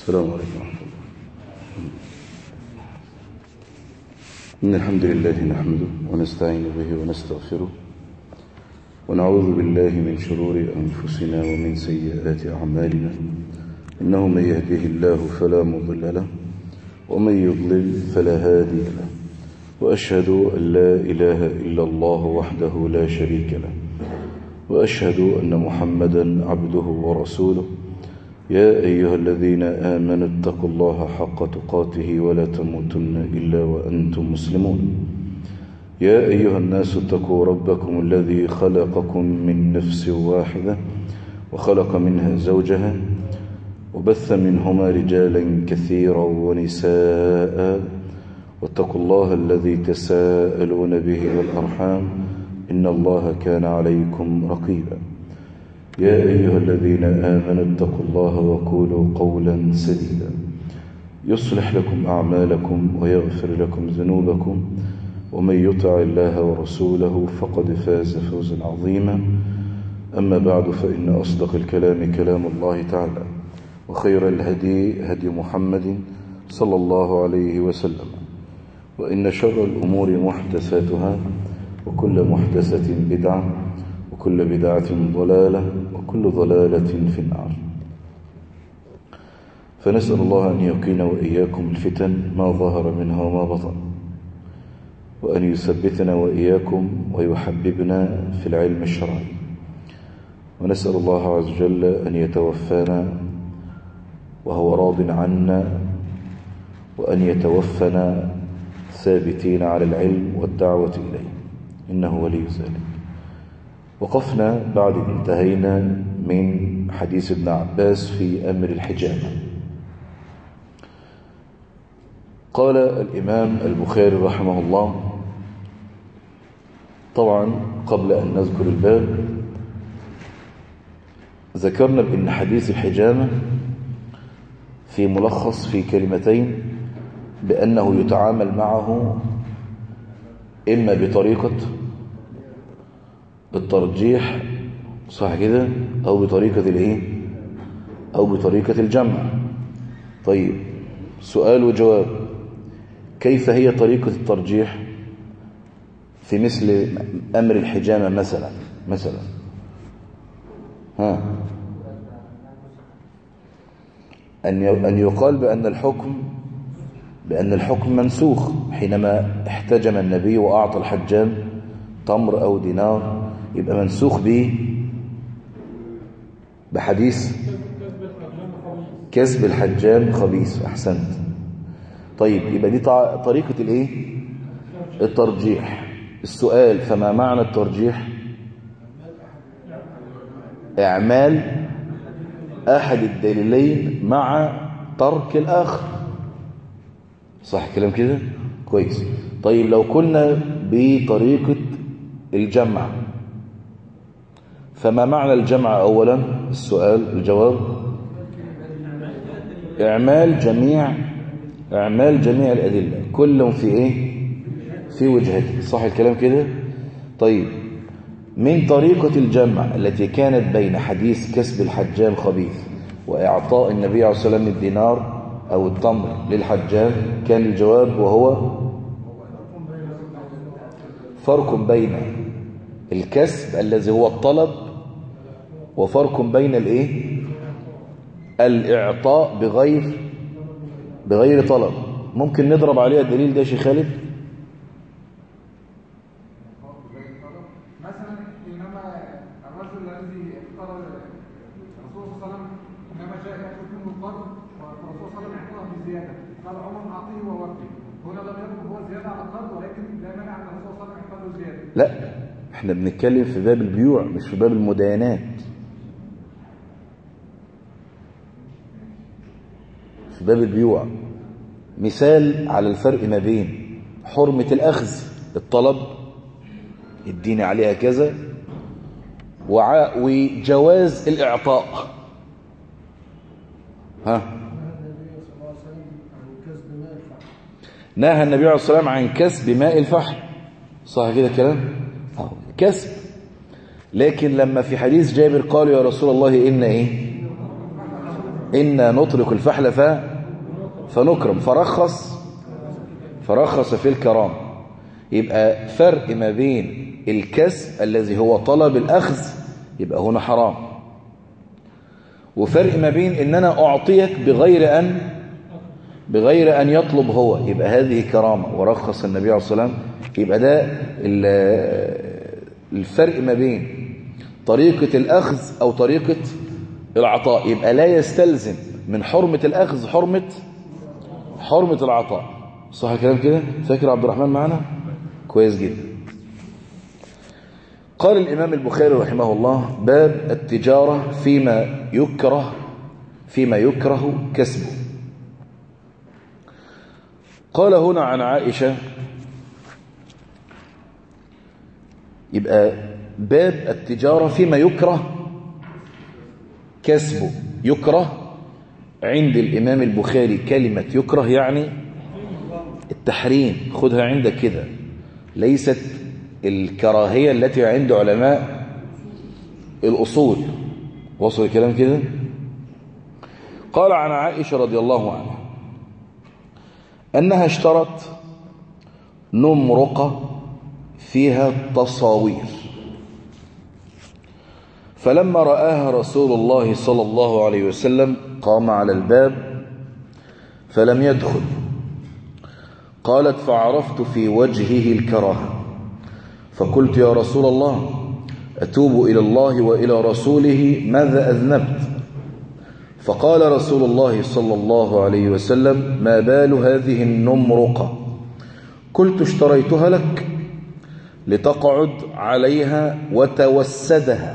السلام عليكم ورحمة الله إن الحمد لله نحمده ونستعين به ونستغفره ونعوذ بالله من شرور أنفسنا ومن سيئات أعمالنا إنه من يهده الله فلا مضل له ومن يضلل فلا هادي له وأشهد أن لا إله إلا الله وحده لا شريك له وأشهد أن محمدا عبده ورسوله يا أيها الذين آمنوا اتقوا الله حق تقاته ولا تموتن إلا وأنتم مسلمون يا أيها الناس اتقوا ربكم الذي خلقكم من نفس واحدة وخلق منها زوجها وبث منهما رجالا كثيرا ونساء واتقوا الله الذي تساءلون به والأرحام إن الله كان عليكم رقيبا يا أيها الذين آمنوا اتقوا الله وقولوا قولا سديدا يصلح لكم أعمالكم ويغفر لكم ذنوبكم ومن يطع الله ورسوله فقد فاز فوزا عظيما أما بعد فإن أصدق الكلام كلام الله تعالى وخير الهدي هدي محمد صلى الله عليه وسلم وإن شر الأمور محدثاتها وكل محدثة بدعة وكل بدعة ضلالة وكل ضلالة في النار فنسأل الله أن يقينا وإياكم الفتن ما ظهر منها وما بطن وأن يثبتنا وإياكم ويحببنا في العلم الشرعي ونسأل الله عز وجل أن يتوفانا وهو راض عنا وأن يتوفنا ثابتين على العلم والدعوة إليه إنه ولي ذلك وقفنا بعد انتهينا من حديث ابن عباس في أمر الحجامة قال الإمام البخاري رحمه الله طبعا قبل أن نذكر الباب ذكرنا بأن حديث الحجامة في ملخص في كلمتين بأنه يتعامل معه إما بطريقة الترجيح صح كده أو بطريقة الإيه أو بطريقة الجمع طيب سؤال وجواب كيف هي طريقة الترجيح في مثل أمر الحجامة مثلا مثلا ها أن أن يقال بأن الحكم بأن الحكم منسوخ حينما احتجم النبي وأعطى الحجام تمر أو دينار يبقى منسوخ به بحديث كسب الحجام خبيث أحسنت طيب يبقى دي طريقة الايه الترجيح السؤال فما معنى الترجيح اعمال احد الدليلين مع ترك الاخر صح كلام كده كويس طيب لو كنا بطريقة الجمع فما معنى الجمع اولا السؤال الجواب اعمال جميع اعمال جميع الادله كلهم في ايه في وجهته صح الكلام كده طيب من طريقة الجمع التي كانت بين حديث كسب الحجام خبيث وإعطاء النبي عليه الصلاة والسلام الدينار أو التمر للحجام كان الجواب وهو فرق بين الكسب الذي هو الطلب وفرق بين الايه الاعطاء بغير بغير طلب ممكن نضرب عليها الدليل ده يا شيخ خالد مثلا حينما الرجل الذي اختار الرسول صلى الله عليه وسلم حينما جاء ياخذ منه القرض والرسول صلى الله عليه وسلم اعطاه بزياده قال عمر اعطيه ووفي هنا لم يكن هو زياده على القرض ولكن لا مانع ان الرسول صلى الله عليه وسلم يحفظه زياده لا احنا بنتكلم في باب البيوع مش في باب المداينات في باب البيوع مثال على الفرق ما بين حرمة الأخذ الطلب اديني عليها كذا وع... وجواز الإعطاء ها نهى النبي عليه الصلاة والسلام عن كسب ماء الفحم صح كده الكلام أهو كسب لكن لما في حديث جابر قالوا يا رسول الله إن إيه إنا نطلق الفحل ف... فنكرم فرخص فرخص في الكرام يبقى فرق ما بين الكسب الذي هو طلب الأخذ يبقى هنا حرام وفرق ما بين ان انا اعطيك بغير ان بغير ان يطلب هو يبقى هذه كرامة ورخص النبي عليه الصلاة والسلام يبقى ده الفرق ما بين طريقة الأخذ أو طريقة العطاء يبقى لا يستلزم من حرمة الأخذ حرمة حرمة العطاء صح الكلام كده فاكر عبد الرحمن معنا كويس جدا قال الإمام البخاري رحمه الله باب التجارة فيما يكره فيما يكره كسبه قال هنا عن عائشة يبقى باب التجارة فيما يكره كسبه يكره عند الإمام البخاري كلمة يكره يعني التحريم خذها عندك كده ليست الكراهية التي عند علماء الأصول وصل الكلام كده قال عن عائشة رضي الله عنها أنها اشترت نمرقة فيها تصاوير فلما رآها رسول الله صلى الله عليه وسلم قام على الباب فلم يدخل قالت فعرفت في وجهه الكراهه فقلت يا رسول الله أتوب إلى الله وإلى رسوله ماذا أذنبت فقال رسول الله صلى الله عليه وسلم ما بال هذه النمرقة قلت اشتريتها لك لتقعد عليها وتوسدها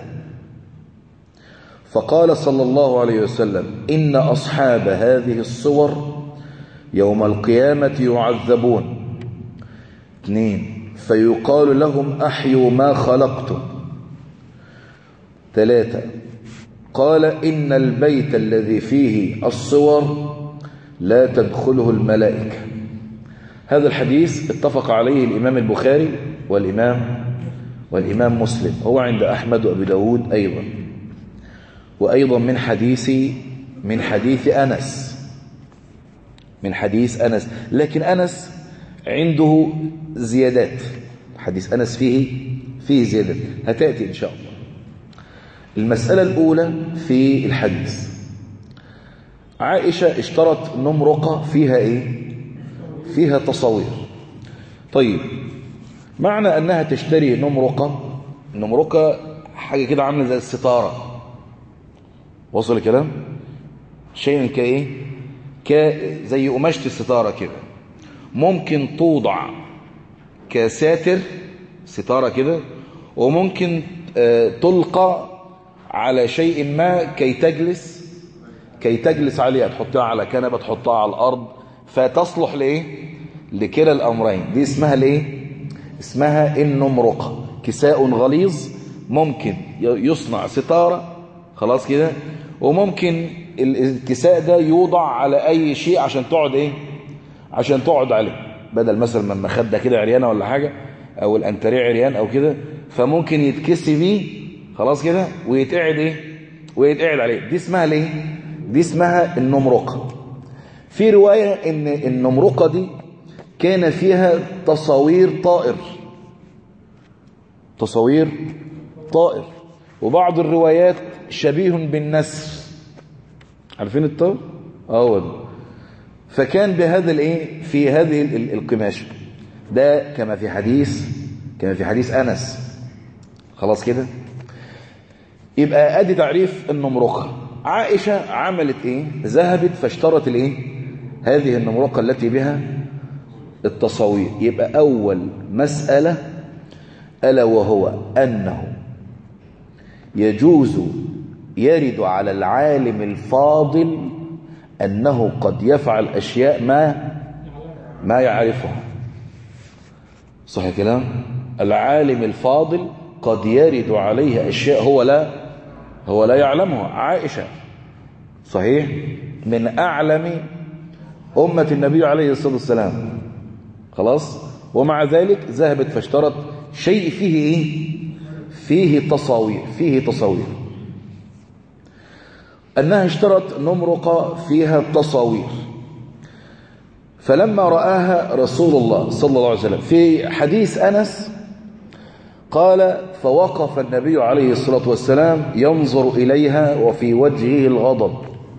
فقال صلى الله عليه وسلم إن أصحاب هذه الصور يوم القيامة يعذبون اثنين فيقال لهم أحيوا ما خلقتم ثلاثة قال إن البيت الذي فيه الصور لا تدخله الملائكة هذا الحديث اتفق عليه الإمام البخاري والإمام والإمام مسلم هو عند أحمد وأبي داود أيضا وأيضا من حديث من حديث أنس من حديث أنس لكن أنس عنده زيادات حديث أنس فيه فيه زيادات هتأتي إن شاء الله المسألة الأولى في الحديث عائشة اشترت نمرقة فيها إيه فيها تصوير طيب معنى أنها تشتري نمرقة نمرقة حاجة كده عاملة زي الستارة وصل الكلام شيء كايه ك زي قماشة الستارة كده ممكن توضع كساتر ستارة كده وممكن تلقى على شيء ما كي تجلس كي تجلس عليها تحطها على كنبة تحطها على الأرض فتصلح لإيه لكلا الأمرين دي اسمها لإيه اسمها النمرقة كساء غليظ ممكن يصنع ستارة خلاص كده وممكن الكساء ده يوضع على أي شيء عشان تقعد إيه عشان تقعد عليه بدل مثلا ما المخدة كده عريانة ولا حاجة أو الأنتريه عريان أو كده فممكن يتكسي بيه خلاص كده ويتقعد إيه ويتقعد عليه دي اسمها ليه دي اسمها النمرقة في رواية ان النمرقة دي كان فيها تصاوير طائر تصاوير طائر وبعض الروايات شبيه بالنسر عارفين الطائر اه ده فكان بهذا الايه في هذه القماشه ده كما في حديث كما في حديث انس خلاص كده يبقى ادي تعريف النمرقه عائشه عملت ايه ذهبت فاشترت الايه هذه النمرقه التي بها التصاوير يبقى اول مساله الا وهو انه يجوز يرد على العالم الفاضل أنه قد يفعل أشياء ما ما يعرفها صحيح كلام العالم الفاضل قد يرد عليه أشياء هو لا هو لا يعلمها عائشة صحيح من أعلم أمة النبي عليه الصلاة والسلام خلاص ومع ذلك ذهبت فاشترت شيء فيه إيه فيه تصاوير فيه تصاوير أنها اشترت نمرقة فيها تصاوير فلما رآها رسول الله صلى الله عليه وسلم في حديث أنس قال فوقف النبي عليه الصلاة والسلام ينظر إليها وفي وجهه الغضب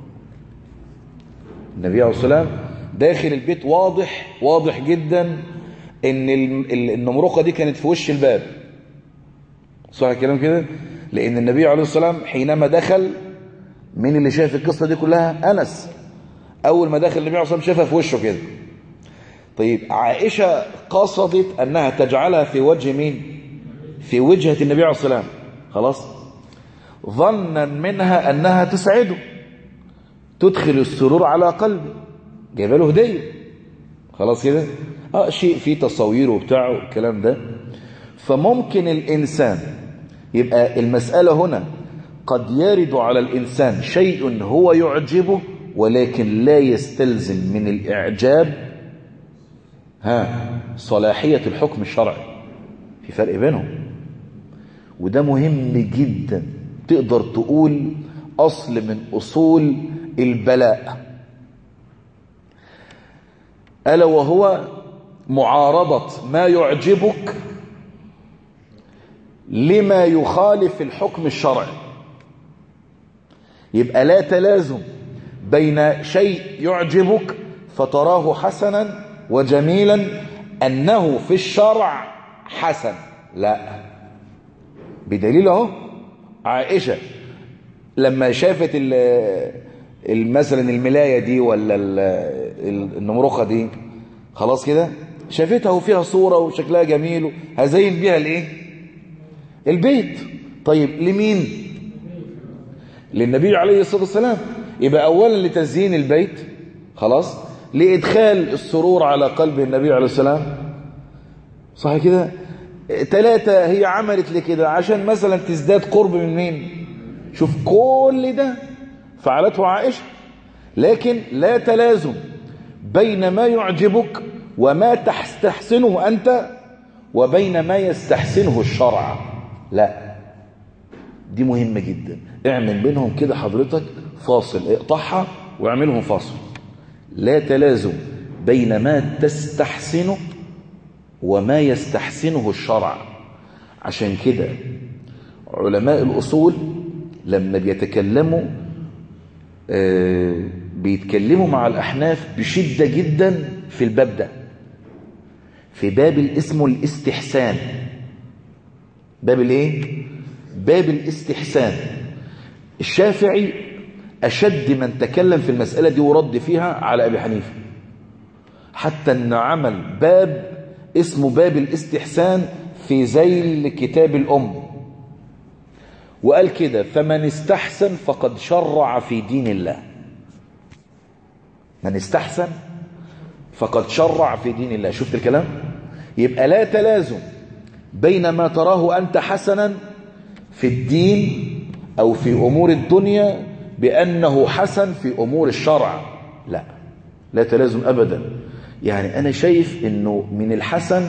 النبي عليه الصلاة والسلام داخل البيت واضح واضح جدا ان النمرقة دي كانت في وش الباب صح الكلام كده لان النبي عليه الصلاة والسلام حينما دخل مين اللي شاف القصة دي كلها أنس أول ما دخل النبي عليه الصلاة والسلام شافها في وشه كده طيب عائشة قصدت أنها تجعلها في وجه مين في وجهة النبي عليه الصلاة والسلام خلاص ظنا منها أنها تسعده تدخل السرور على قلبه جايبه له هدية خلاص كده اه شيء فيه تصوير وبتاع والكلام ده فممكن الإنسان يبقى المسألة هنا قد يرد على الإنسان شيء هو يعجبه ولكن لا يستلزم من الإعجاب ها صلاحية الحكم الشرعي في فرق بينهم وده مهم جدا تقدر تقول أصل من أصول البلاء ألا وهو معارضة ما يعجبك لما يخالف الحكم الشرعي يبقى لا تلازم بين شيء يعجبك فتراه حسنا وجميلا أنه في الشرع حسن لا بدليل اهو عائشة لما شافت مثلا الملاية دي ولا النمرخة دي خلاص كده شافتها وفيها صورة وشكلها جميل هزين بيها الايه البيت طيب لمين للنبي عليه الصلاة والسلام يبقى اولا لتزيين البيت خلاص لإدخال السرور على قلب النبي عليه السلام صح كده ثلاثة هي عملت لكده عشان مثلا تزداد قرب من مين شوف كل ده فعلته عائشة لكن لا تلازم بين ما يعجبك وما تستحسنه أنت وبين ما يستحسنه الشرع لا دي مهمة جدا اعمل بينهم كده حضرتك فاصل اقطعها واعملهم فاصل لا تلازم بين ما تستحسنه وما يستحسنه الشرع عشان كده علماء الأصول لما بيتكلموا آه بيتكلموا مع الأحناف بشدة جدا في الباب ده في باب اسمه الاستحسان باب الايه باب الاستحسان الشافعي أشد من تكلم في المسألة دي ورد فيها على أبي حنيفة حتى أن عمل باب اسمه باب الاستحسان في ذيل كتاب الأم وقال كده فمن استحسن فقد شرع في دين الله من استحسن فقد شرع في دين الله شفت الكلام يبقى لا تلازم بين ما تراه أنت حسنا في الدين أو في أمور الدنيا بأنه حسن في أمور الشرع لا لا تلازم أبدا يعني أنا شايف أنه من الحسن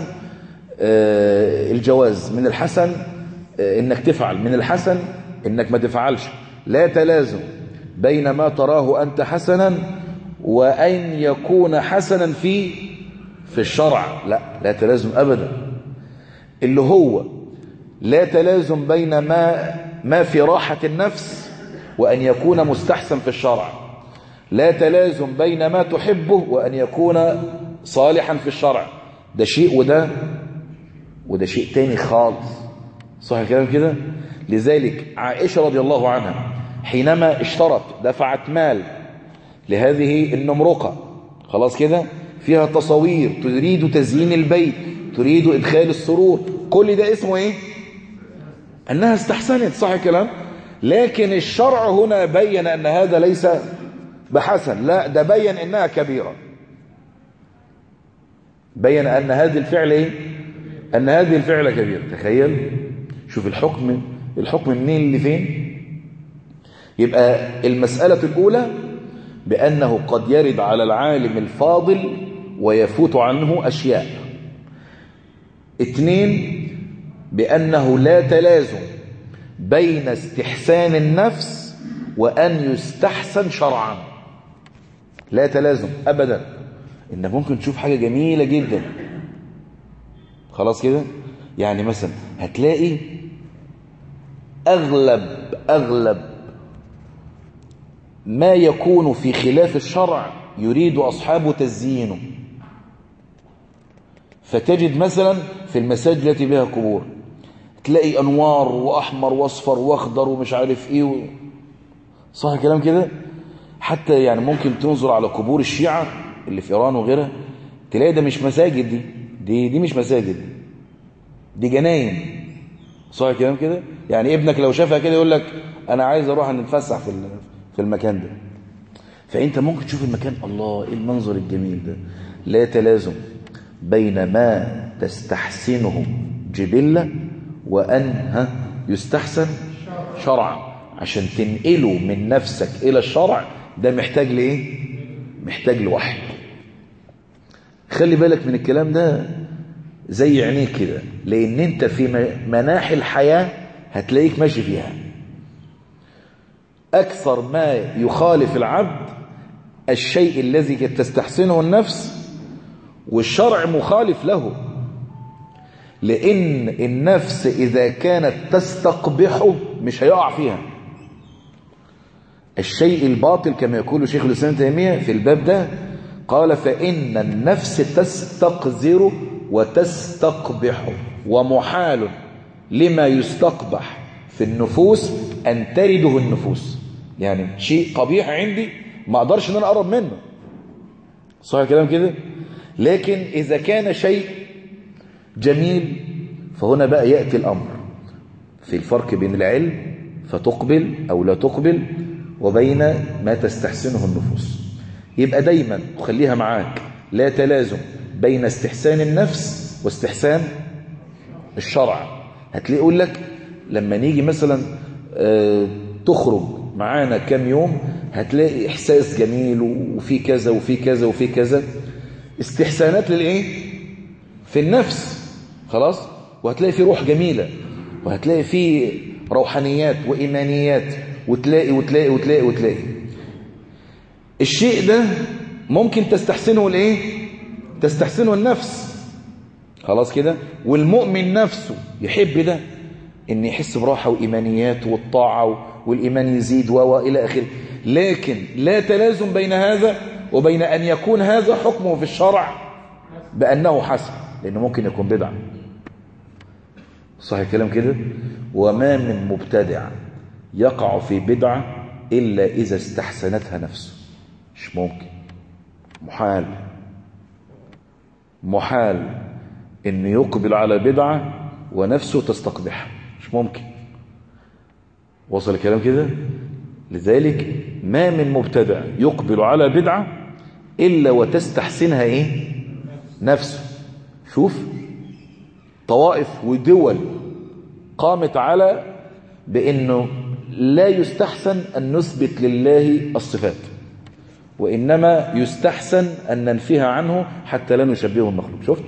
الجواز من الحسن أنك تفعل من الحسن أنك ما تفعلش لا تلازم بين ما تراه أنت حسنا وأن يكون حسنا في في الشرع لا لا تلازم أبدا اللي هو لا تلازم بين ما ما في راحة النفس وأن يكون مستحسن في الشرع لا تلازم بين ما تحبه وأن يكون صالحا في الشرع ده شيء وده وده شيء تاني خالص صح الكلام كده لذلك عائشة رضي الله عنها حينما اشترت دفعت مال لهذه النمرقة خلاص كده فيها تصوير تريد تزيين البيت تريد إدخال السرور كل ده اسمه ايه أنها استحسنت صح الكلام لكن الشرع هنا بين أن هذا ليس بحسن لا ده بين أنها كبيرة بين أن هذه الفعل إيه؟ أن هذه الفعل كبيرة تخيل شوف الحكم الحكم منين اللي فين يبقى المسألة الأولى بأنه قد يرد على العالم الفاضل ويفوت عنه أشياء اثنين بأنه لا تلازم بين استحسان النفس وأن يستحسن شرعا لا تلازم أبدا إنك ممكن تشوف حاجة جميلة جدا خلاص كده يعني مثلا هتلاقي أغلب أغلب ما يكون في خلاف الشرع يريد أصحابه تزيينه فتجد مثلا في المساجد التي بها قبور تلاقي أنوار وأحمر وأصفر وأخضر ومش عارف إيه و... صح الكلام كده حتى يعني ممكن تنظر على قبور الشيعة اللي في إيران وغيرها تلاقي ده مش مساجد دي دي, دي مش مساجد دي جناين صح الكلام كده يعني ابنك لو شافها كده يقول لك أنا عايز أروح نتفسح في في المكان ده فأنت ممكن تشوف المكان الله إيه المنظر الجميل ده لا تلازم بين ما تستحسنه جبلة وأن ها يستحسن شرعا عشان تنقله من نفسك إلى الشرع ده محتاج لإيه محتاج لوحي خلي بالك من الكلام ده زي عينيك كده لأن أنت في مناحي الحياة هتلاقيك ماشي فيها أكثر ما يخالف العبد الشيء الذي تستحسنه النفس والشرع مخالف له لأن النفس إذا كانت تستقبحه مش هيقع فيها الشيء الباطل كما يقول شيخ الإسلام تيمية في الباب ده قال فإن النفس تستقذر وتستقبح ومحال لما يستقبح في النفوس أن ترده النفوس يعني شيء قبيح عندي ما أقدرش أن أنا أقرب منه صح الكلام كده لكن إذا كان شيء جميل فهنا بقى يأتي الأمر في الفرق بين العلم فتقبل أو لا تقبل وبين ما تستحسنه النفوس يبقى دايما خليها معاك لا تلازم بين استحسان النفس واستحسان الشرع هتلاقي يقول لك لما نيجي مثلا تخرج معانا كام يوم هتلاقي إحساس جميل وفي كذا وفي كذا وفي كذا استحسانات للإيه في النفس خلاص وهتلاقي في روح جميلة وهتلاقي في روحانيات وإيمانيات وتلاقي وتلاقي وتلاقي وتلاقي الشيء ده ممكن تستحسنه الايه تستحسنه النفس خلاص كده والمؤمن نفسه يحب ده ان يحس براحة وإيمانيات والطاعة والإيمان يزيد وإلى آخره لكن لا تلازم بين هذا وبين أن يكون هذا حكمه في الشرع بأنه حسن لأنه ممكن يكون بدعة صحيح الكلام كده وما من مبتدع يقع في بدعة إلا إذا استحسنتها نفسه مش ممكن محال محال إن يقبل على بدعة ونفسه تستقبحها مش ممكن وصل الكلام كده لذلك ما من مبتدع يقبل على بدعة إلا وتستحسنها إيه نفسه شوف طوائف ودول قامت على بأنه لا يستحسن أن نثبت لله الصفات وإنما يستحسن أن ننفيها عنه حتى لا نشبهه المخلوق شفت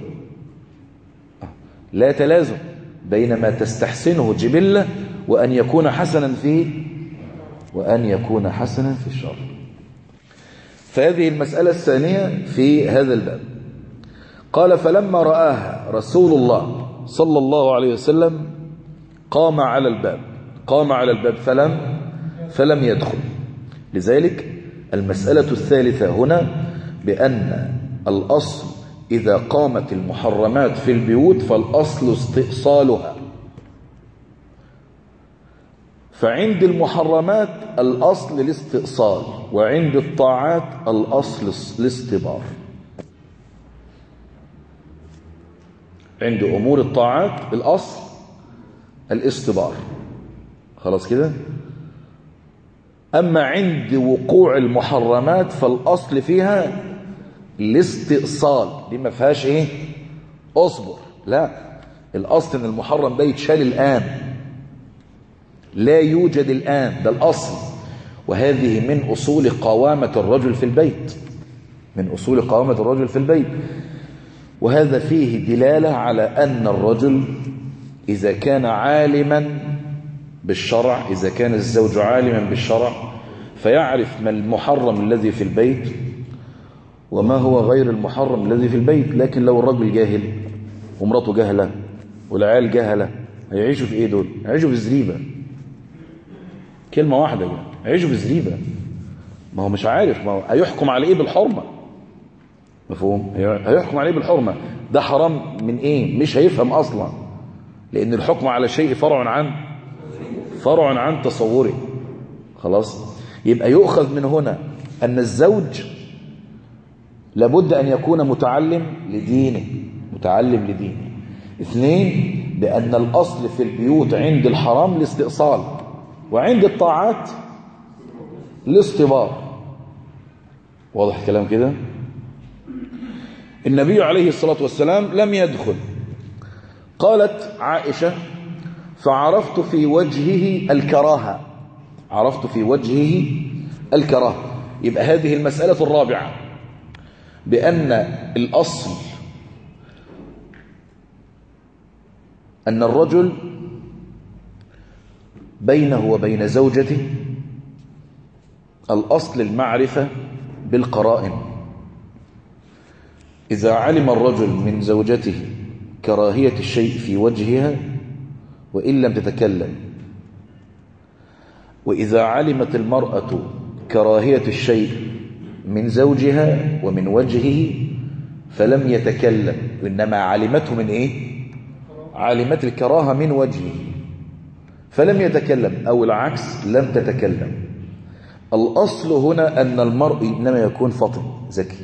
لا تلازم بين ما تستحسنه جبلة وأن يكون حسنا في وأن يكون حسنا في الشر فهذه المسألة الثانية في هذا الباب قال فلما رآها رسول الله صلى الله عليه وسلم قام على الباب قام على الباب فلم فلم يدخل لذلك المسألة الثالثة هنا بأن الأصل إذا قامت المحرمات في البيوت فالأصل استئصالها فعند المحرمات الأصل الاستئصال وعند الطاعات الأصل الاستبار عند أمور الطاعات الأصل الاستبار خلاص كده أما عند وقوع المحرمات فالأصل فيها الاستئصال دي ما فيهاش ايه اصبر لا الأصل ان المحرم ده يتشال الآن لا يوجد الآن ده الأصل وهذه من أصول قوامة الرجل في البيت من أصول قوامة الرجل في البيت وهذا فيه دلالة على أن الرجل إذا كان عالما بالشرع إذا كان الزوج عالما بالشرع فيعرف ما المحرم الذي في البيت وما هو غير المحرم الذي في البيت لكن لو الرجل جاهل ومراته جهلة والعيال جهلة هيعيشوا في ايه دول هيعيشوا في زريبة كلمة واحدة يعني هيعيشوا في زريبة ما هو مش عارف ما هو هيحكم على ايه بالحرمة مفهوم هيحكم عليه بالحرمة ده حرام من ايه مش هيفهم اصلا لان الحكم على شيء فرع عن فرع عن تصوره خلاص يبقى يؤخذ من هنا ان الزوج لابد ان يكون متعلم لدينه متعلم لدينه اثنين بان الاصل في البيوت عند الحرام الاستئصال وعند الطاعات الاصطبار واضح الكلام كده النبي عليه الصلاة والسلام لم يدخل قالت عائشة فعرفت في وجهه الكراهة عرفت في وجهه الكراهة يبقى هذه المسألة الرابعة بأن الأصل أن الرجل بينه وبين زوجته الأصل المعرفة بالقرائن إذا علم الرجل من زوجته كراهية الشيء في وجهها وإن لم تتكلم وإذا علمت المرأة كراهية الشيء من زوجها ومن وجهه فلم يتكلم وإنما علمته من إيه علمت الكراهة من وجهه فلم يتكلم أو العكس لم تتكلم الأصل هنا أن المرء إنما يكون فطن ذكي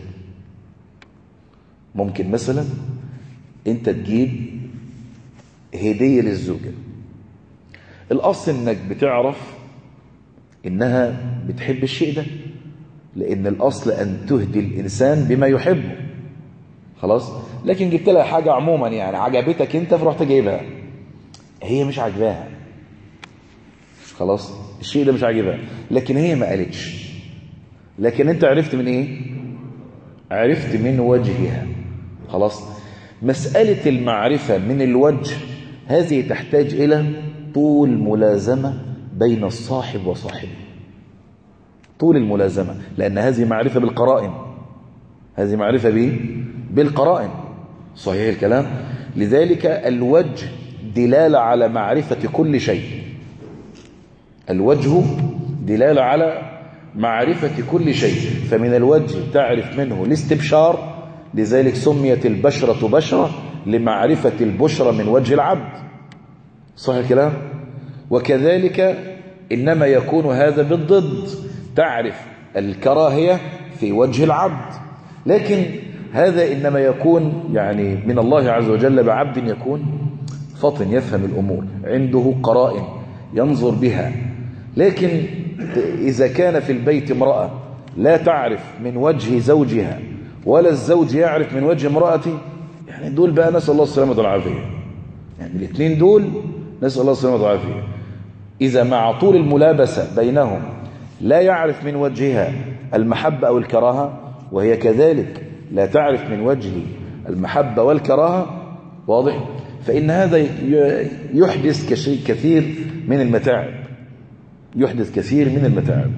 ممكن مثلا انت تجيب هدية للزوجة الأصل انك بتعرف انها بتحب الشيء ده لان الأصل أن تهدي الإنسان بما يحبه خلاص لكن جبت لها حاجة عموما يعني عجبتك انت فرحت جايبها هي مش عجباها خلاص الشيء ده مش عاجبها لكن هي ما قالتش لكن انت عرفت من ايه عرفت من وجهها خلاص مسألة المعرفة من الوجه هذه تحتاج إلى طول ملازمة بين الصاحب وصاحبه طول الملازمة لأن هذه معرفة بالقرائن هذه معرفة به بالقرائن صحيح الكلام لذلك الوجه دلالة على معرفة كل شيء الوجه دلالة على معرفة كل شيء فمن الوجه تعرف منه الاستبشار لذلك سميت البشرة بشرة لمعرفة البشرة من وجه العبد صح الكلام وكذلك إنما يكون هذا بالضد تعرف الكراهية في وجه العبد لكن هذا إنما يكون يعني من الله عز وجل بعبد يكون فطن يفهم الأمور عنده قرائن ينظر بها لكن إذا كان في البيت امرأة لا تعرف من وجه زوجها ولا الزوج يعرف من وجه امرأته يعني دول بقى نسأل الله السلامة والعافية يعني الاثنين دول نسأل الله السلامة والعافية إذا مع طول الملابسة بينهم لا يعرف من وجهها المحبة أو الكراهة وهي كذلك لا تعرف من وجهه المحبة والكراهة واضح فإن هذا يحدث كشيء كثير من المتاعب يحدث كثير من المتاعب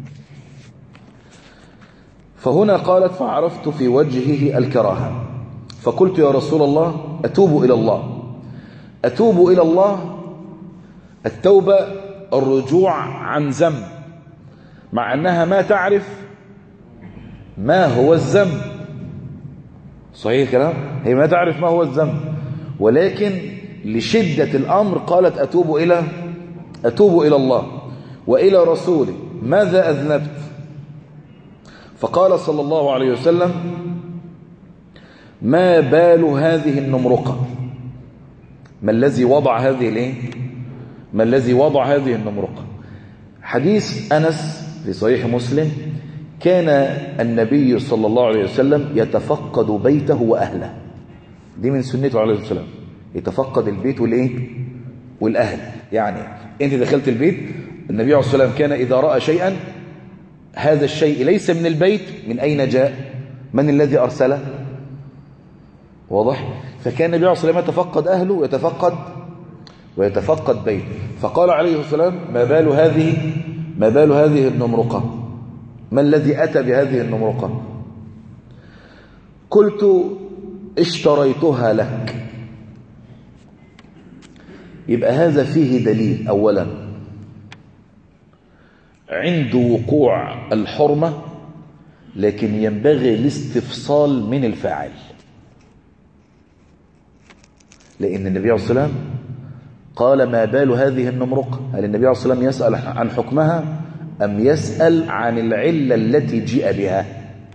فهنا قالت فعرفت في وجهه الكراهة فقلت يا رسول الله أتوب إلى الله أتوب إلى الله التوبة الرجوع عن ذنب مع أنها ما تعرف ما هو الذنب صحيح الكلام هي ما تعرف ما هو الذنب ولكن لشدة الأمر قالت أتوب إلى أتوب إلى الله وإلى رسوله ماذا أذنبت فقال صلى الله عليه وسلم ما بال هذه النمرقة ما الذي وضع هذه الايه ما الذي وضع هذه النمرقة حديث أنس في صحيح مسلم كان النبي صلى الله عليه وسلم يتفقد بيته وأهله دي من سنته عليه السلام يتفقد البيت والايه والأهل يعني انت دخلت البيت النبي عليه الصلاة والسلام كان إذا رأى شيئا هذا الشيء ليس من البيت من أين جاء من الذي أرسله واضح فكان النبي عليه الصلاة والسلام يتفقد أهله ويتفقد ويتفقد بيته فقال عليه السلام ما بال هذه ما بال هذه النمرقة ما الذي أتى بهذه النمرقة قلت اشتريتها لك يبقى هذا فيه دليل أولا عند وقوع الحرمة لكن ينبغي الاستفصال من الفاعل لأن النبي عليه الصلاة والسلام قال ما بال هذه النمرقة هل النبي عليه الصلاة والسلام يسأل عن حكمها أم يسأل عن العلة التي جيء بها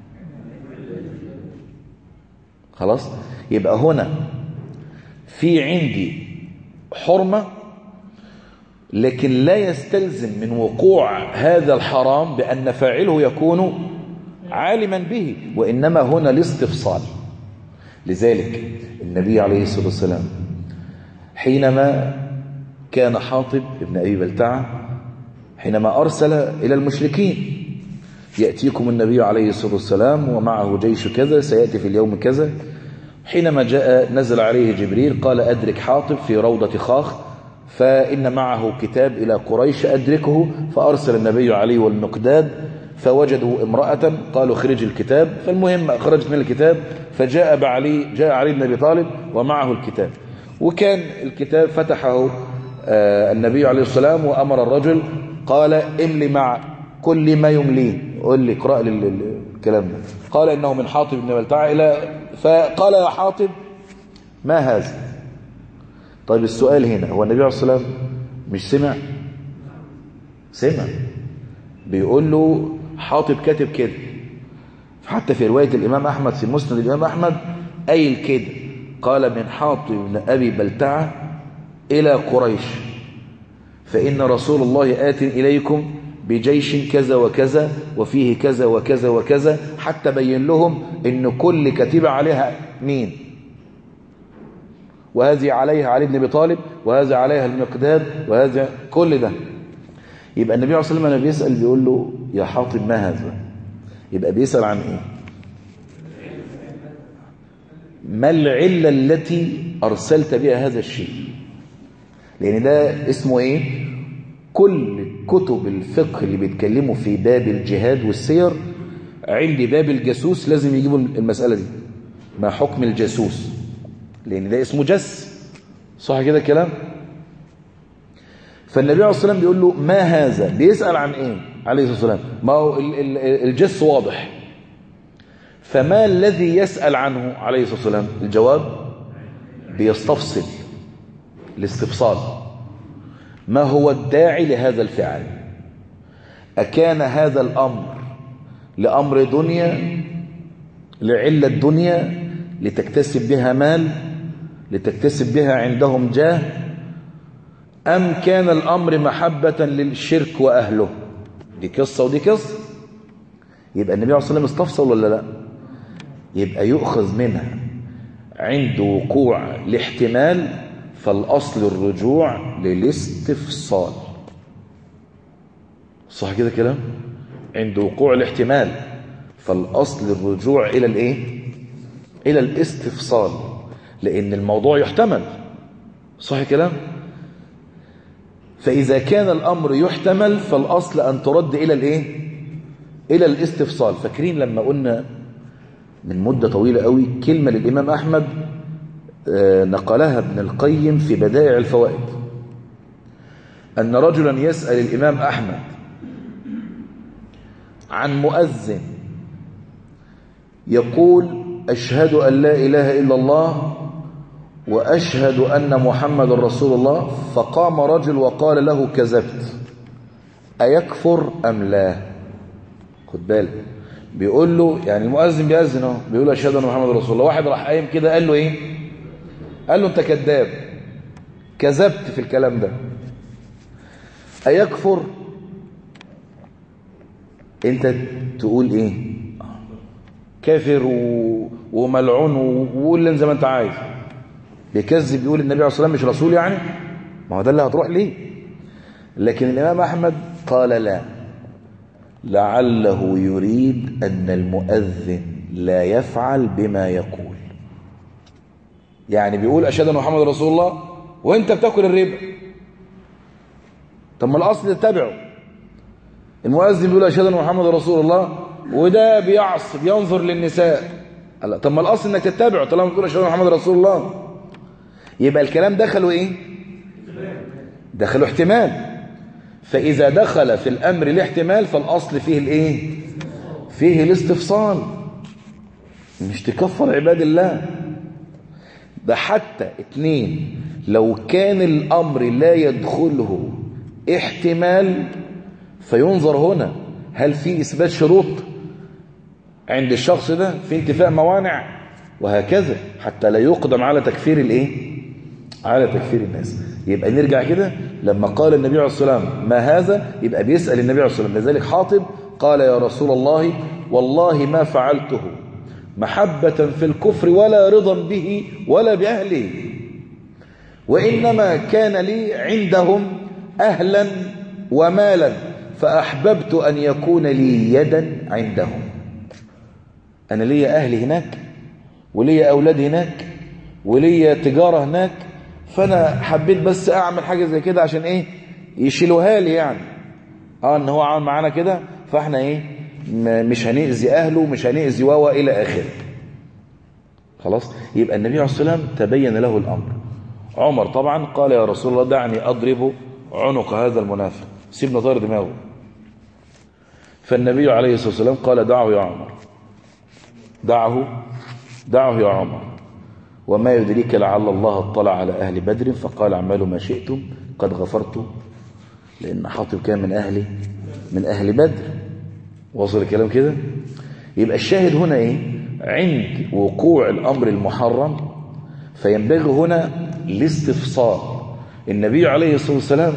خلاص يبقى هنا في عندي حرمة لكن لا يستلزم من وقوع هذا الحرام بأن فاعله يكون عالما به وإنما هنا الاستفصال لذلك النبي عليه الصلاة والسلام حينما كان حاطب ابن أبي بلتعة حينما أرسل إلى المشركين يأتيكم النبي عليه الصلاة والسلام ومعه جيش كذا سيأتي في اليوم كذا حينما جاء نزل عليه جبريل قال أدرك حاطب في روضة خاخ فإن معه كتاب إلى قريش أدركه فأرسل النبي عليه والمقداد فوجدوا امرأة قالوا خرج الكتاب فالمهم خرجت من الكتاب فجاء بعلي جاء علي بن أبي طالب ومعه الكتاب وكان الكتاب فتحه النبي عليه السلام وأمر الرجل قال املي مع كل ما يمليه قل لي اقرأ لي الكلام ده قال إنه من حاطب بن بلتع إلى فقال يا حاطب ما هذا طيب السؤال هنا هو النبي عليه الصلاة والسلام مش سمع سمع بيقول له حاطب كاتب كده حتى في رواية الإمام أحمد في مسند الإمام أحمد قايل كده قال من حاطب بن أبي بلتعة إلى قريش فإن رسول الله آت إليكم بجيش كذا وكذا وفيه كذا وكذا وكذا حتى بين لهم ان كل كتيبة عليها مين وهذه عليها علي بن ابي طالب وهذا عليها المقداد وهذا كل ده يبقى النبي عليه الصلاه والسلام بيسال بيقول له يا حاطب ما هذا يبقى بيسال عن ايه ما العله التي ارسلت بها هذا الشيء لان ده اسمه ايه كل كتب الفقه اللي بيتكلموا في باب الجهاد والسير عندي باب الجاسوس لازم يجيبوا المسألة دي ما حكم الجاسوس لأن ده اسمه جس صح كده الكلام فالنبي عليه الصلاة والسلام بيقول له ما هذا بيسأل عن ايه عليه الصلاة والسلام ما هو الجس واضح فما الذي يسأل عنه عليه الصلاة والسلام الجواب بيستفصل الاستفصال ما هو الداعي لهذا الفعل أكان هذا الأمر لأمر دنيا لعلة دنيا لتكتسب بها مال لتكتسب بها عندهم جاه أم كان الأمر محبة للشرك وأهله دي قصة ودي قصة يبقى النبي عليه الصلاة والسلام استفصل ولا لا يبقى يؤخذ منها عند وقوع الاحتمال فالأصل الرجوع للاستفصال صح كده كلام عند وقوع الاحتمال فالأصل الرجوع إلى الإيه إلى الاستفصال لأن الموضوع يحتمل صح كلام فإذا كان الأمر يحتمل فالأصل أن ترد إلى الإيه إلى الاستفصال فاكرين لما قلنا من مدة طويلة قوي كلمة للإمام أحمد نقلها ابن القيم في بدائع الفوائد أن رجلا يسأل الإمام أحمد عن مؤذن يقول أشهد أن لا إله إلا الله وأشهد أن محمد رسول الله فقام رجل وقال له كذبت أيكفر أم لا خد بالك بيقول له يعني المؤذن بيأذن اهو بيقول أشهد أن محمد رسول الله واحد راح قايم كده قال له إيه قال له أنت كذاب كذبت في الكلام ده أيكفر أنت تقول إيه كافر و... وملعون وقول زي ما أنت عايز بيكذب يقول النبي عليه الصلاة والسلام مش رسول يعني ما هو ده اللي هتروح ليه لكن الإمام أحمد قال لا لعله يريد أن المؤذن لا يفعل بما يقول يعني بيقول أشهد أن محمد رسول الله وانت بتاكل الربا طب ما الأصل تتبعه المؤذن بيقول أشهد أن محمد رسول الله وده بيعص بينظر للنساء قال لا، طب ما الأصل إنك تتبعه طالما بتقول أشهد أن محمد رسول الله يبقى الكلام دخله إيه دخله احتمال فإذا دخل في الأمر الاحتمال فالأصل فيه الإيه فيه الاستفصال مش تكفر عباد الله ده حتى اتنين لو كان الأمر لا يدخله احتمال فينظر هنا هل في إثبات شروط عند الشخص ده في انتفاء موانع وهكذا حتى لا يقدم على تكفير الايه على تكفير الناس يبقى نرجع كده لما قال النبي عليه الصلاة والسلام ما هذا يبقى بيسأل النبي عليه الصلاة والسلام لذلك حاطب قال يا رسول الله والله ما فعلته محبة في الكفر ولا رضا به ولا بأهله وإنما كان لي عندهم أهلا ومالا فأحببت أن يكون لي يدا عندهم أنا لي أهلي هناك ولي أولاد هناك ولي تجارة هناك فأنا حبيت بس أعمل حاجة زي كده عشان إيه يشيلوها لي يعني اه ان هو عمل معانا كده فاحنا ايه م- مش هنأذي اهله مش هنأذي واوا الى اخره خلاص يبقى النبي عليه الصلاه والسلام تبين له الامر عمر طبعا قال يا رسول الله دعني اضرب عنق هذا المنافق سيبنا طار دماغه فالنبي عليه الصلاه والسلام قال دعه يا عمر دعه دعه يا عمر وما يدريك لعل الله اطلع على اهل بدر فقال اعملوا ما شئتم قد غفرت لأن حاطب كان من أهل من أهل بدر وصل الكلام كده يبقى الشاهد هنا إيه عند وقوع الأمر المحرم فينبغي هنا الاستفصال النبي عليه الصلاة والسلام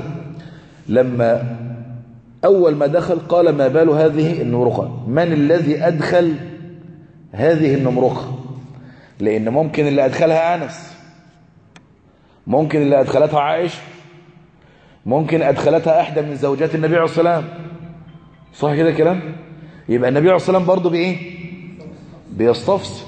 لما أول ما دخل قال ما بال هذه النمرقة من الذي أدخل هذه النمرقة لأن ممكن اللي أدخلها أنس ممكن اللي أدخلتها عائشة ممكن أدخلتها أحدى من زوجات النبي عليه الصلاة والسلام صح كده كلام يبقى النبي عليه الصلاة والسلام برضه بإيه بيستفصل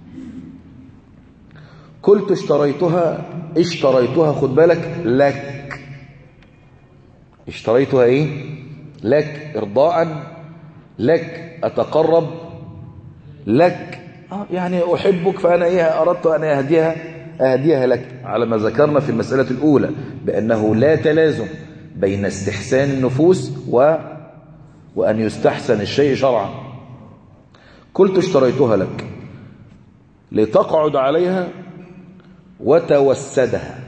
قلت اشتريتها اشتريتها خد بالك لك اشتريتها ايه لك ارضاء لك اتقرب لك آه يعني احبك فانا ايه اردت ان اهديها اهديها لك على ما ذكرنا في المسألة الاولى بانه لا تلازم بين استحسان النفوس و وان يستحسن الشيء شرعا قلت اشتريتها لك لتقعد عليها وتوسدها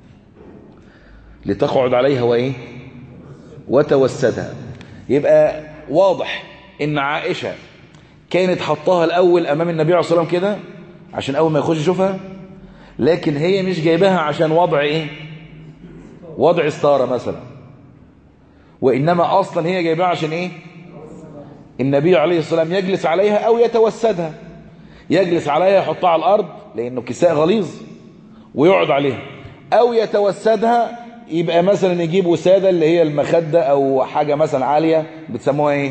لتقعد عليها وايه وتوسدها يبقى واضح ان عائشة كانت حطاها الاول امام النبي عليه الصلاة والسلام كده عشان اول ما يخش يشوفها لكن هي مش جايباها عشان وضع ايه وضع ستارة مثلا وانما اصلا هي جايباها عشان ايه النبي عليه الصلاة والسلام يجلس عليها او يتوسدها يجلس عليها يحطها على الارض لانه كساء غليظ ويقعد عليها او يتوسدها يبقى مثلا يجيب وسادة اللي هي المخدة او حاجة مثلا عالية بتسموها ايه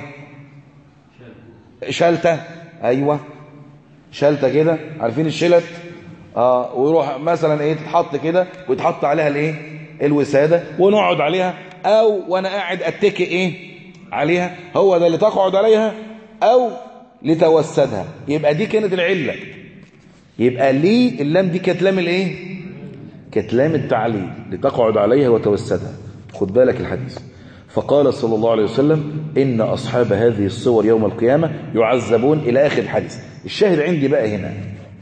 شلتة ايوه شلتة كده عارفين الشلت اه ويروح مثلا ايه تتحط كده ويتحط عليها الايه الوسادة ونقعد عليها او وانا قاعد اتكي ايه عليها هو ده اللي تقعد عليها او لتوسدها يبقى دي كانت العلة يبقى ليه اللام دي كانت لام الايه كانت لام التعليل لتقعد عليها وتوسدها خد بالك الحديث فقال صلى الله عليه وسلم إن أصحاب هذه الصور يوم القيامة يعذبون إلى آخر الحديث الشاهد عندي بقى هنا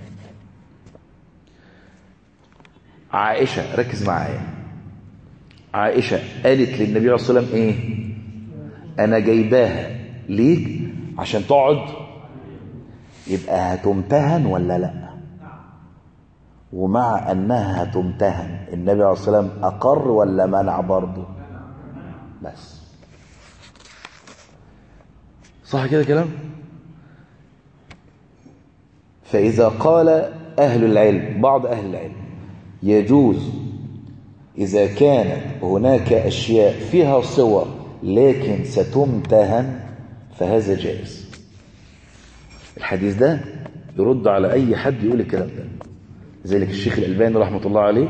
عائشة ركز معايا عائشة قالت للنبي عليه الصلاة والسلام إيه أنا جايباها ليك عشان تقعد يبقى هتمتهن ولا لا ومع أنها هتمتهن النبي عليه الصلاة والسلام أقر ولا منع برضه بس صح كده كلام فإذا قال أهل العلم بعض أهل العلم يجوز إذا كان هناك أشياء فيها صور لكن ستمتهن فهذا جائز الحديث ده يرد على أي حد يقول الكلام ده ذلك الشيخ الألباني رحمة الله عليه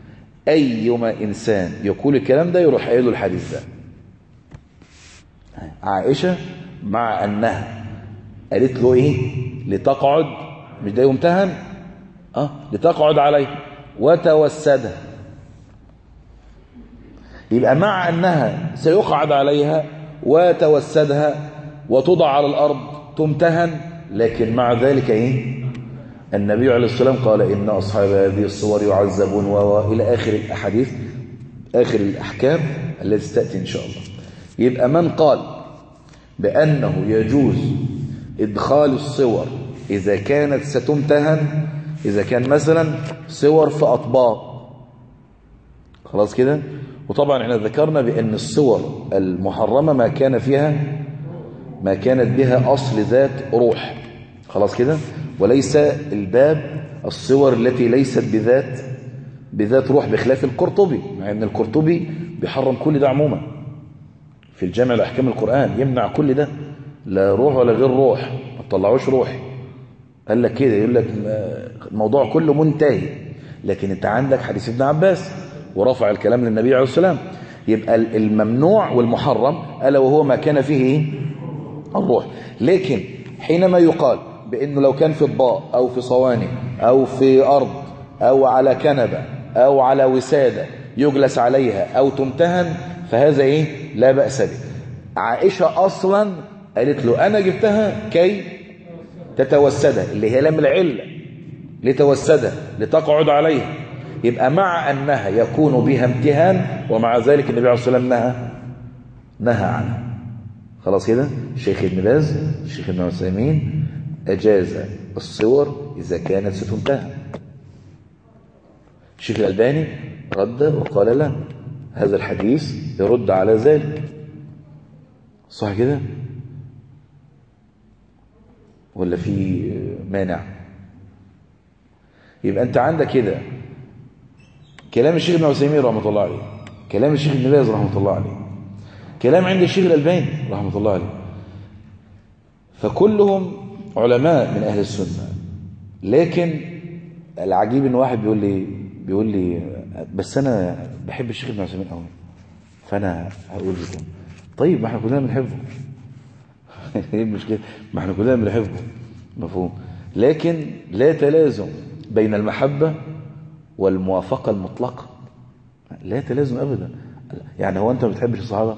أيما إنسان يقول الكلام ده يروح قايل له الحديث ده عائشة مع أنها قالت له إيه لتقعد مش ده يمتهن اه لتقعد عليه وتوسدها يبقى مع أنها سيقعد عليها وتوسدها وتوضع على الأرض تمتهن لكن مع ذلك إيه النبي عليه السلام قال إن أصحاب هذه الصور يعذبون وإلى آخر الأحاديث آخر الأحكام التي تأتي إن شاء الله يبقى من قال بأنه يجوز إدخال الصور إذا كانت ستمتهن إذا كان مثلا صور في أطباق خلاص كده وطبعا احنا ذكرنا بأن الصور المحرمة ما كان فيها ما كانت بها أصل ذات روح خلاص كده وليس الباب الصور التي ليست بذات بذات روح بخلاف القرطبي مع ان القرطبي بيحرم كل ده عموما في الجامع لأحكام القرآن يمنع كل ده لا روح ولا غير روح ما تطلعوش روح قال لك كده يقول لك الموضوع كله منتهي لكن انت عندك حديث ابن عباس ورفع الكلام للنبي عليه السلام يبقى الممنوع والمحرم ألا وهو ما كان فيه ايه الروح لكن حينما يقال بأنه لو كان في اطباق أو في صواني أو في أرض أو على كنبة أو على وسادة يجلس عليها أو تمتهن فهذا إيه لا بأس به عائشة أصلا قالت له أنا جبتها كي تتوسدها اللي هي لم العلة لتوسدها لتقعد عليها يبقى مع أنها يكون بها امتهان ومع ذلك النبي عليه الصلاة والسلام نهى نهى عنها خلاص كده الشيخ ابن باز الشيخ ابن عثيمين أجاز الصور إذا كانت ستمتهن الشيخ الألباني رد وقال لا هذا الحديث يرد على ذلك صح كده ولا في مانع يبقى انت عندك كده كلام الشيخ ابن عثيمين رحمه الله عليه كلام الشيخ ابن باز رحمه الله عليه كلام عند الشيخ الألباني رحمه الله عليه فكلهم علماء من أهل السنة لكن العجيب ان واحد بيقول لي بيقول لي بس انا بحب الشيخ ابن عثيمين قوي فانا هقول لكم طيب ما احنا كلنا بنحبه ايه المشكله ما احنا كلنا بنحبه مفهوم لكن لا تلازم بين المحبه والموافقه المطلقه لا تلازم ابدا يعني هو انت ما بتحبش الصحابه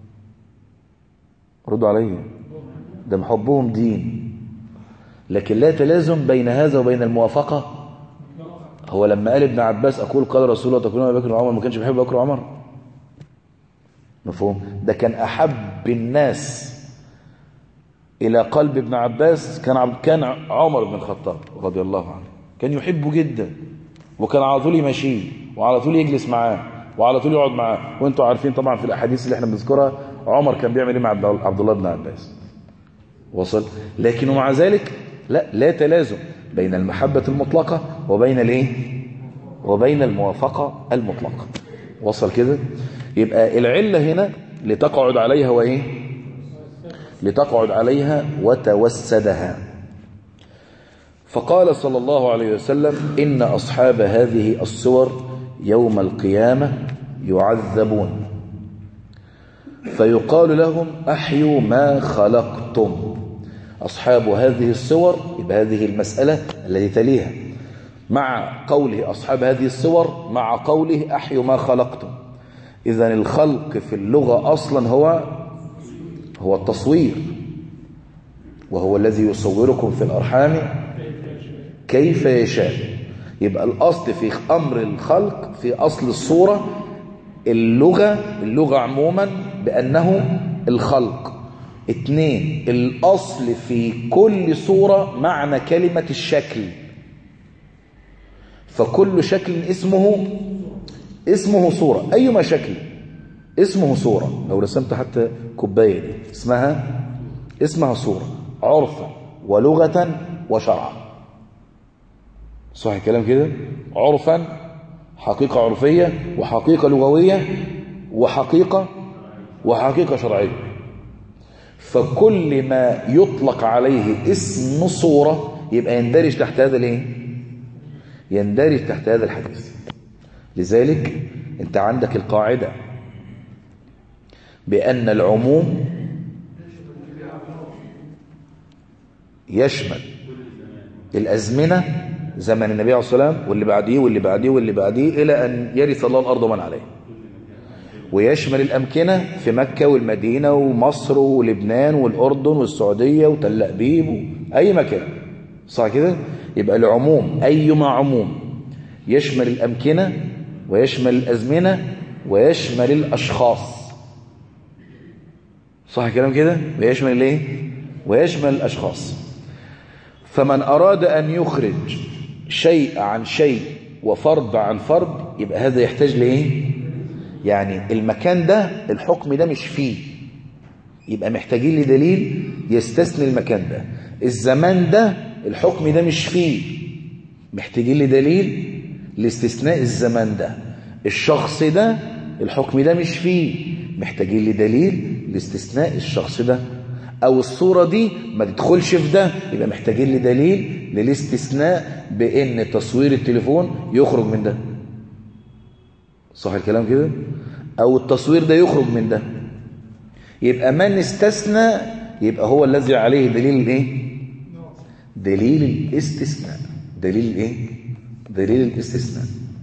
ردوا عليا ده محبهم دين لكن لا تلازم بين هذا وبين الموافقه هو لما قال ابن عباس أقول قال رسول الله تكون أبي بكر وعمر ما كانش بيحب بكر وعمر مفهوم ده كان أحب الناس إلى قلب ابن عباس كان كان عمر بن الخطاب رضي الله عنه كان يحبه جدا وكان على طول يمشيه وعلى طول يجلس معاه وعلى طول يقعد معاه وانتوا عارفين طبعا في الأحاديث اللي احنا بنذكرها عمر كان بيعمل ايه مع عبد الله بن عباس وصل لكن ومع ذلك لا لا تلازم بين المحبة المطلقة وبين الايه وبين الموافقة المطلقة وصل كده يبقى العلة هنا لتقعد عليها وايه لتقعد عليها وتوسدها فقال صلى الله عليه وسلم إن أصحاب هذه الصور يوم القيامة يعذبون فيقال لهم أحيوا ما خلقتم أصحاب هذه الصور يبقى هذه المسألة التي تليها مع قوله أصحاب هذه الصور مع قوله أحيوا ما خلقتم إذا الخلق في اللغة أصلا هو هو التصوير وهو الذي يصوركم في الأرحام كيف يشاء يبقى الأصل في أمر الخلق في أصل الصورة اللغة اللغة عموما بأنه الخلق اتنين الأصل في كل صورة معنى كلمة الشكل فكل شكل اسمه اسمه صورة أيما شكل اسمه صورة لو رسمت حتى كوباية دي اسمها اسمها صورة عرفا ولغة وشرعا صح الكلام كده عرفا حقيقة عرفية وحقيقة لغوية وحقيقة وحقيقة شرعية فكل ما يطلق عليه اسم صورة يبقى يندرج تحت هذا الايه يندرج تحت هذا الحديث لذلك انت عندك القاعدة بأن العموم يشمل الأزمنة زمن النبي عليه الصلاة والسلام واللي بعديه واللي بعديه واللي بعديه إلى أن يرث الله الأرض ومن عليه ويشمل الأمكنة في مكة والمدينة ومصر ولبنان والأردن والسعودية وتل أبيب أي مكان صح كده يبقى العموم أيما عموم يشمل الأمكنة ويشمل الأزمنة ويشمل الأشخاص صح كلام كده ويشمل الايه ويشمل الأشخاص فمن أراد أن يخرج شيء عن شيء وفرد عن فرد يبقى هذا يحتاج لإيه يعني المكان ده الحكم ده مش فيه يبقى محتاجين لدليل يستثني المكان ده الزمان ده الحكم ده مش فيه محتاجين لدليل لاستثناء الزمان ده الشخص ده الحكم ده مش فيه محتاجين لدليل لاستثناء الشخص ده او الصورة دي ما تدخلش في ده يبقى محتاجين لدليل للاستثناء بان تصوير التليفون يخرج من ده صح الكلام كده او التصوير ده يخرج من ده يبقى من استثنى يبقى هو الذي عليه دليل الايه دليل الاستثناء دليل الايه دليل الاستثناء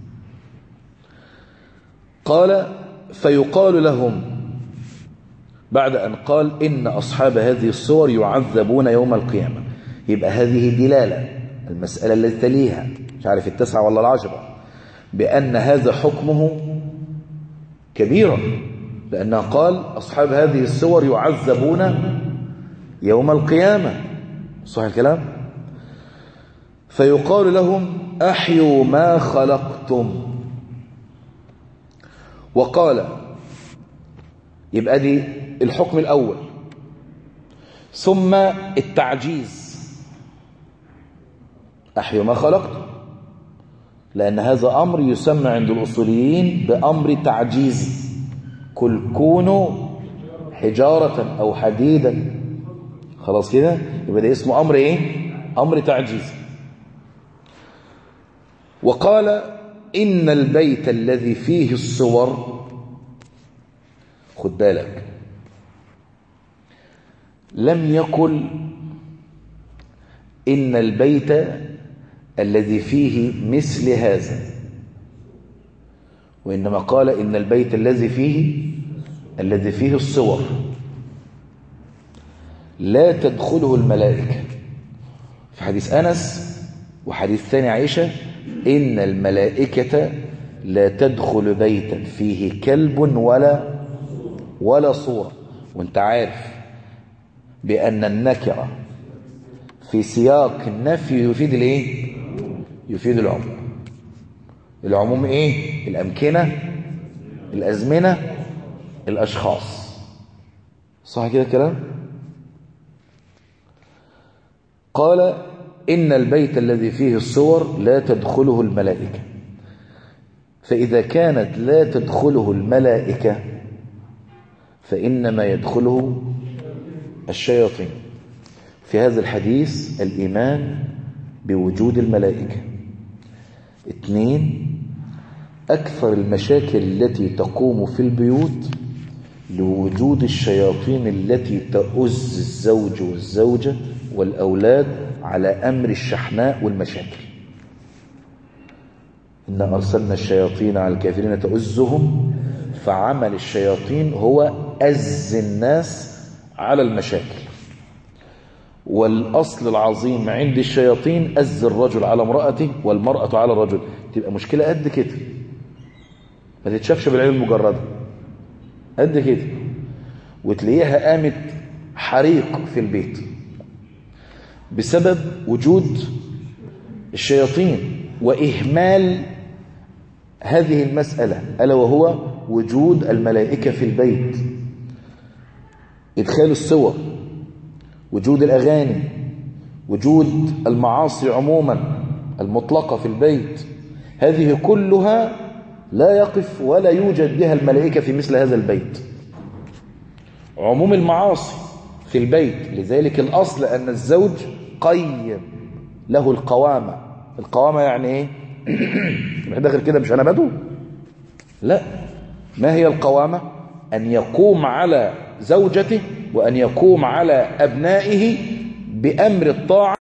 قال فيقال لهم بعد أن قال إن أصحاب هذه الصور يعذبون يوم القيامة يبقى هذه دلالة المسألة التي تليها مش عارف التسعة ولا العشرة بأن هذا حكمه كبيرا لأنه قال أصحاب هذه الصور يعذبون يوم القيامة صح الكلام فيقال لهم أحيوا ما خلقتم وقال يبقى دي الحكم الأول ثم التعجيز أحيوا ما خلقتم لأن هذا أمر يسمى عند الأصوليين بأمر تعجيزي كل كونوا حجارة أو حديدا خلاص كده يبقى ده اسمه أمر إيه أمر تعجيزي وقال إن البيت الذي فيه الصور خد بالك لم يقل إن البيت الذي فيه مثل هذا وإنما قال إن البيت الذي فيه الذي فيه الصور لا تدخله الملائكة في حديث أنس وحديث ثاني عائشة إن الملائكة لا تدخل بيتا فيه كلب ولا ولا صورة وانت عارف بأن النكرة في سياق النفي يفيد الايه يفيد العموم العموم ايه الأمكنة الأزمنة الأشخاص صح كده الكلام قال إن البيت الذي فيه الصور لا تدخله الملائكة فإذا كانت لا تدخله الملائكة فإنما يدخله الشياطين في هذا الحديث الإيمان بوجود الملائكة اثنين أكثر المشاكل التي تقوم في البيوت لوجود الشياطين التي تؤز الزوج والزوجة والأولاد على أمر الشحناء والمشاكل إن أرسلنا الشياطين على الكافرين تؤزهم فعمل الشياطين هو أز الناس على المشاكل والأصل العظيم عند الشياطين أز الرجل على امرأته والمرأة على الرجل تبقى مشكلة قد كده ما تتشافش بالعين المجردة قد كده وتلاقيها قامت حريق في البيت بسبب وجود الشياطين وإهمال هذه المسألة ألا وهو وجود الملائكة في البيت إدخال الصور وجود الأغاني وجود المعاصي عموما المطلقة في البيت هذه كلها لا يقف ولا يوجد بها الملائكة في مثل هذا البيت عموم المعاصي في البيت لذلك الأصل أن الزوج قيم له القوامة القوامة يعني ايه مش داخل كده مش انا بدو لا ما هي القوامة ان يقوم على زوجته وان يقوم على ابنائه بأمر الطاعة